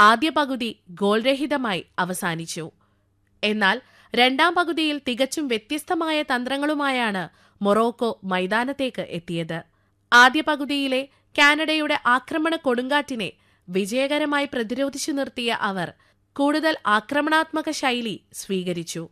ആദ്യ പകുതി ഗോൾരഹിതമായി അവസാനിച്ചു എന്നാൽ രണ്ടാം പകുതിയിൽ തികച്ചും വ്യത്യസ്തമായ തന്ത്രങ്ങളുമായാണ് മൊറോക്കോ മൈതാനത്തേക്ക് എത്തിയത് ആദ്യ പകുതിയിലെ കാനഡയുടെ ആക്രമണ കൊടുങ്കാറ്റിനെ വിജയകരമായി പ്രതിരോധിച്ചു നിർത്തിയ അവർ കൂടുതൽ ആക്രമണാത്മക ശൈലി സ്വീകരിച്ചു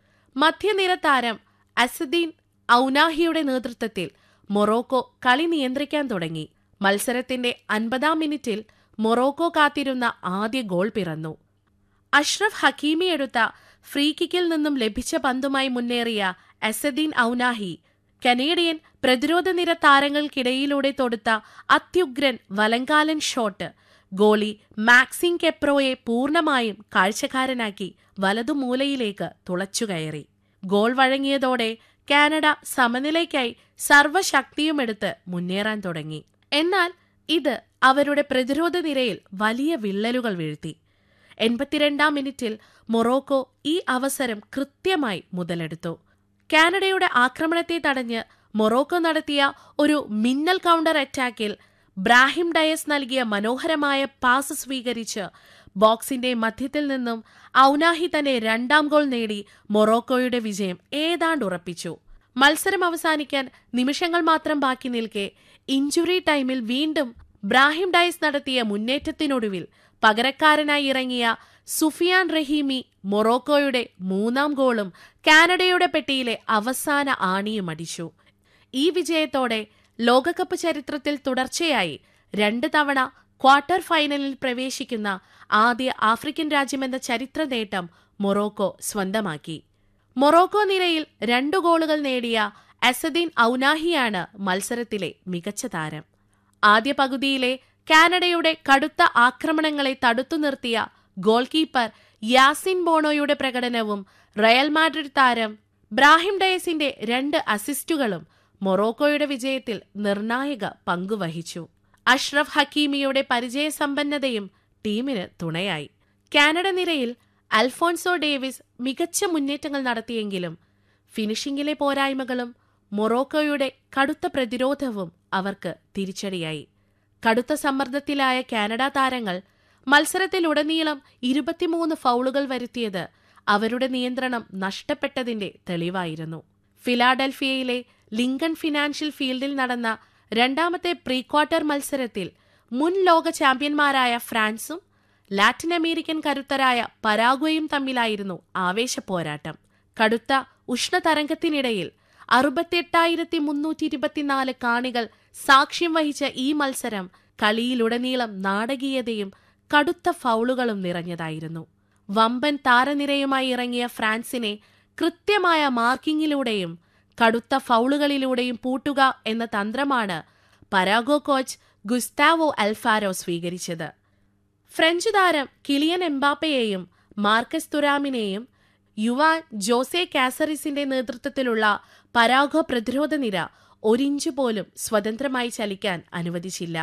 മധ്യനിര താരം അസദീൻ ഔനാഹിയുടെ നേതൃത്വത്തിൽ മൊറോക്കോ കളി നിയന്ത്രിക്കാൻ തുടങ്ങി മത്സരത്തിന്റെ അൻപതാം മിനിറ്റിൽ മൊറോക്കോ കാത്തിരുന്ന ആദ്യ ഗോൾ പിറന്നു അഷ്റഫ് ഹക്കീമി എടുത്ത ഫ്രീ കിക്കിൽ നിന്നും ലഭിച്ച പന്തുമായി മുന്നേറിയ അസദീൻ ഔനാഹി കനേഡിയൻ പ്രതിരോധ നിര താരങ്ങൾക്കിടയിലൂടെ തൊടുത്ത അത്യുഗ്രൻ വലങ്കാലൻ ഷോട്ട് ഗോളി മാക്സിം കെപ്രോയെ പൂർണ്ണമായും കാഴ്ചക്കാരനാക്കി വലതുമൂലയിലേക്ക് തുളച്ചുകയറി ഗോൾ വഴങ്ങിയതോടെ കാനഡ സമനിലയ്ക്കായി സർവ്വശക്തിയുമെടുത്ത് മുന്നേറാൻ തുടങ്ങി എന്നാൽ ഇത് അവരുടെ പ്രതിരോധ നിരയിൽ വലിയ വിള്ളലുകൾ വീഴ്ത്തി എൺപത്തിരണ്ടാം മിനിറ്റിൽ മൊറോക്കോ ഈ അവസരം കൃത്യമായി മുതലെടുത്തു കാനഡയുടെ ആക്രമണത്തെ തടഞ്ഞ് മൊറോക്കോ നടത്തിയ ഒരു മിന്നൽ കൗണ്ടർ അറ്റാക്കിൽ ബ്രാഹിം ഡയസ് നൽകിയ മനോഹരമായ പാസ് സ്വീകരിച്ച് ബോക്സിന്റെ മധ്യത്തിൽ നിന്നും ഔനാഹി തന്നെ രണ്ടാം ഗോൾ നേടി മൊറോക്കോയുടെ വിജയം ഏതാണ്ട് ഉറപ്പിച്ചു മത്സരം അവസാനിക്കാൻ നിമിഷങ്ങൾ മാത്രം ബാക്കി നിൽക്കെ ഇഞ്ചുറി ടൈമിൽ വീണ്ടും ബ്രാഹിം ഡയസ് നടത്തിയ മുന്നേറ്റത്തിനൊടുവിൽ പകരക്കാരനായി ഇറങ്ങിയ സുഫിയാൻ റഹീമി മൊറോക്കോയുടെ മൂന്നാം ഗോളും കാനഡയുടെ പെട്ടിയിലെ അവസാന ആണിയും അടിച്ചു ഈ വിജയത്തോടെ ലോകകപ്പ് ചരിത്രത്തിൽ തുടർച്ചയായി രണ്ട് തവണ ക്വാർട്ടർ ഫൈനലിൽ പ്രവേശിക്കുന്ന ആദ്യ ആഫ്രിക്കൻ രാജ്യമെന്ന ചരിത്ര നേട്ടം മൊറോക്കോ സ്വന്തമാക്കി മൊറോക്കോ നിരയിൽ രണ്ടു ഗോളുകൾ നേടിയ അസദീൻ ഔനാഹിയാണ് മത്സരത്തിലെ മികച്ച താരം ആദ്യ പകുതിയിലെ കാനഡയുടെ കടുത്ത ആക്രമണങ്ങളെ തടുത്തു നിർത്തിയ ഗോൾ കീപ്പർ യാസിൻ ബോണോയുടെ പ്രകടനവും റയൽ മാഡ്രിഡ് താരം ബ്രാഹിം ഡയസിന്റെ രണ്ട് അസിസ്റ്റുകളും മൊറോക്കോയുടെ വിജയത്തിൽ നിർണായക പങ്കുവഹിച്ചു അഷ്റഫ് ഹക്കീമിയുടെ പരിചയസമ്പന്നതയും ടീമിന് തുണയായി കാനഡ നിരയിൽ അൽഫോൺസോ ഡേവിസ് മികച്ച മുന്നേറ്റങ്ങൾ നടത്തിയെങ്കിലും ഫിനിഷിംഗിലെ പോരായ്മകളും മൊറോക്കോയുടെ കടുത്ത പ്രതിരോധവും അവർക്ക് തിരിച്ചടിയായി കടുത്ത സമ്മർദ്ദത്തിലായ കാനഡ താരങ്ങൾ മത്സരത്തിലുടനീളം ഇരുപത്തിമൂന്ന് ഫൗളുകൾ വരുത്തിയത് അവരുടെ നിയന്ത്രണം നഷ്ടപ്പെട്ടതിന്റെ തെളിവായിരുന്നു ഫിലാഡൽഫിയയിലെ ലിങ്കൺ ഫിനാൻഷ്യൽ ഫീൽഡിൽ നടന്ന രണ്ടാമത്തെ പ്രീ ക്വാർട്ടർ മത്സരത്തിൽ മുൻ ലോക ചാമ്പ്യന്മാരായ ഫ്രാൻസും ലാറ്റിൻ അമേരിക്കൻ കരുത്തരായ പരാഗ്വയും തമ്മിലായിരുന്നു ആവേശ പോരാട്ടം കടുത്ത ഉഷ്ണതരംഗത്തിനിടയിൽ അറുപത്തിയെട്ടായിരത്തി മുന്നൂറ്റി ഇരുപത്തിനാല് കാണികൾ സാക്ഷ്യം വഹിച്ച ഈ മത്സരം കളിയിലുടനീളം നാടകീയതയും കടുത്ത ഫൗളുകളും നിറഞ്ഞതായിരുന്നു വമ്പൻ താരനിരയുമായി ഇറങ്ങിയ ഫ്രാൻസിനെ കൃത്യമായ മാർക്കിങ്ങിലൂടെയും കടുത്ത ഫൗളുകളിലൂടെയും പൂട്ടുക എന്ന തന്ത്രമാണ് പരാഗോ കോച്ച് ഗുസ്താവോ അൽഫാരോ സ്വീകരിച്ചത് ഫ്രഞ്ച് താരം കിലിയൻ എംബാപ്പയെയും മാർക്കസ് തുരാമിനെയും യുവാൻ ജോസെ കാസറിസിന്റെ നേതൃത്വത്തിലുള്ള പരാഗോ പ്രതിരോധ നിര ഒരിഞ്ച് പോലും സ്വതന്ത്രമായി ചലിക്കാൻ അനുവദിച്ചില്ല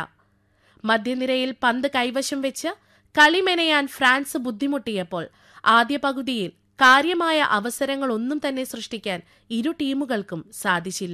മധ്യനിരയിൽ പന്ത് കൈവശം വെച്ച് കളിമെനയാൻ ഫ്രാൻസ് ബുദ്ധിമുട്ടിയപ്പോൾ ആദ്യ പകുതിയിൽ കാര്യമായ അവസരങ്ങളൊന്നും തന്നെ സൃഷ്ടിക്കാൻ ഇരു ടീമുകൾക്കും സാധിച്ചില്ല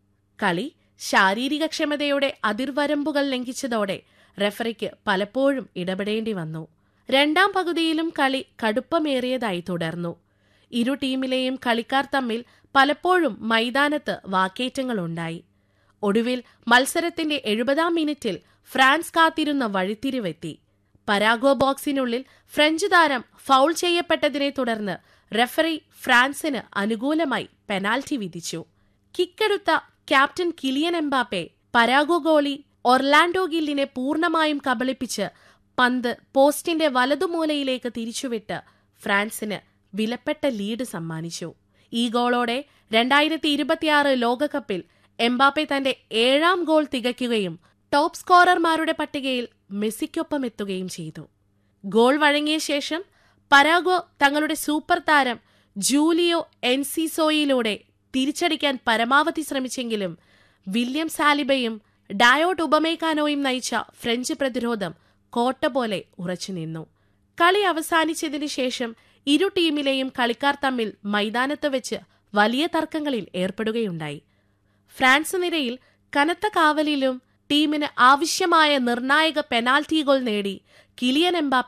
കളി ശാരീരികക്ഷമതയുടെ അതിർവരമ്പുകൾ ലംഘിച്ചതോടെ റെഫറിക്ക് പലപ്പോഴും ഇടപെടേണ്ടി വന്നു രണ്ടാം പകുതിയിലും കളി കടുപ്പമേറിയതായി തുടർന്നു ഇരു ടീമിലെയും കളിക്കാർ തമ്മിൽ പലപ്പോഴും മൈതാനത്ത് വാക്കേറ്റങ്ങളുണ്ടായി ഒടുവിൽ മത്സരത്തിന്റെ എഴുപതാം മിനിറ്റിൽ ഫ്രാൻസ് കാത്തിരുന്ന വഴിത്തിരിവെത്തി പരാഗോ ബോക്സിനുള്ളിൽ ഫ്രഞ്ച് താരം ഫൗൾ ചെയ്യപ്പെട്ടതിനെ തുടർന്ന് റെഫറി ഫ്രാൻസിന് അനുകൂലമായി പെനാൽറ്റി വിധിച്ചു കിക്കെടുത്ത captain Kylian Mbappe Paraguay goalie Orlando ഗില്ലിനെ പൂർണ്ണമായും കബളിപ്പിച്ച് പന്ത് പോസ്റ്റിന്റെ വലതുമൂലയിലേക്ക് തിരിച്ചുവിട്ട് ഫ്രാൻസിന് വിലപ്പെട്ട ലീഡ് സമ്മാനിച്ചു ഈ ഗോളോടെ രണ്ടായിരത്തി ഇരുപത്തിയാറ് ലോകകപ്പിൽ എംബാപ്പെ തന്റെ ഏഴാം ഗോൾ തികയ്ക്കുകയും ടോപ്പ് സ്കോറർമാരുടെ പട്ടികയിൽ മെസ്സിക്കൊപ്പം എത്തുകയും ചെയ്തു ഗോൾ വഴങ്ങിയ ശേഷം പരാഗോ തങ്ങളുടെ സൂപ്പർ താരം ജൂലിയോ എൻസിസോയിലൂടെ തിരിച്ചടിക്കാൻ പരമാവധി ശ്രമിച്ചെങ്കിലും വില്യം സാലിബയും ഡയോട്ട് ഉപമേക്കാനോയും നയിച്ച ഫ്രഞ്ച് പ്രതിരോധം കോട്ട പോലെ ഉറച്ചുനിന്നു കളി അവസാനിച്ചതിനു ശേഷം ഇരു ടീമിലെയും കളിക്കാർ തമ്മിൽ മൈതാനത്ത് വെച്ച് വലിയ തർക്കങ്ങളിൽ ഏർപ്പെടുകയുണ്ടായി ഫ്രാൻസ് നിരയിൽ കനത്ത കാവലിലും ടീമിന് ആവശ്യമായ നിർണായക പെനാൽറ്റി ഗോൾ നേടി കിലിയൻ എംബാപ്പെ